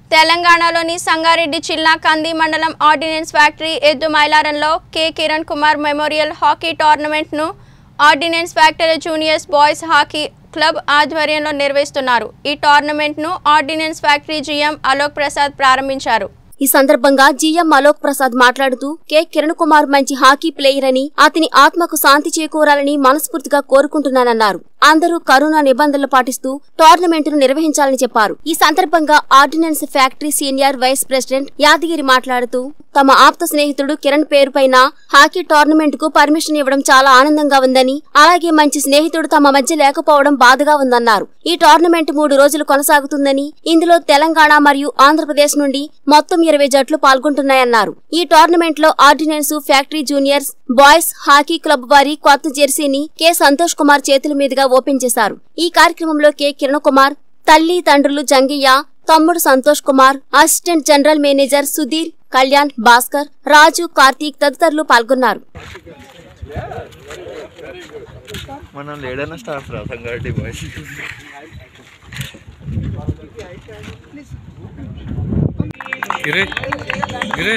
తెలంగాణలోని సంగారెడ్డి జిల్లా కంది మండలం ఆర్డినెన్స్ ఫ్యాక్టరీ ఎద్దు మైలారంలో K Kiran Kumar memorial hockey టోర్నమెంట్ను ordinance factory juniors boys hockey club ఆధ్వర్యంలో నిర్వహిస్తున్నారు ఈ టోర్నమెంట్ను ordinance factory GM Alok Prasad ప్రారంభించారు ఈ సందర్భంగా జిఎం అలోక్ ప్రసాద్ మాట్లాడుతూ కె కిరణ్ కుమార్ మంచి హాకీ ప్లేయర్ అని అతని ఆత్మకు శాంతి చేకూరాలని మనస్ఫూర్తిగా కోరుకుంటున్నానన్నారు అందరూ కరోనా నిబంధనలు పాటిస్తూ టోర్నమెంట్ ను నిర్వహించాలని చెప్పారు ఈ సందర్భంగా ordinance factory senior vice president Yadagiri మాట్లాడుతూ తమ ఆప్త స్నేహితుడు కిరణ్ పేరుపైన హాకీ టోర్నమెంట్ కు పర్మిషన్ ఇవ్వడం చాలా ఆనందంగా ఉందని అలాగే మంచి స్నేహితుడు తమ మధ్య లేకపోవడం బాధగా ఉందన్నారు ఈ టోర్నమెంట్ మూడు రోజులు కొనసాగుతుందని ఇందులో తెలంగాణ మరియు ఆంధ్రప్రదేశ్ నుండి మొత్తం ఇరవై జట్లు పాల్గొంటున్నాయన్నారు ఈ టోర్నమెంట్ లో ordinance factory juniors boys hockey club వారి కొత్త జెర్సీని కె సంతోష్ కుమార్ చేతుల మీదుగా ఓపెన్ చేశారు ఈ కార్యక్రమంలో కె కిరణ్ కుమార్ తల్లి తండ్రులు జంగయ్య తమ్ముడు Santosh Kumar assistant general manager Sudhir Kalyan Bhaskar Raju Karthik తదితరులు పాల్గొన్నారు మనం లేడన్న స్టాఫ్ రా సంగారెడ్డి బాయ్స్ గిరే గిరే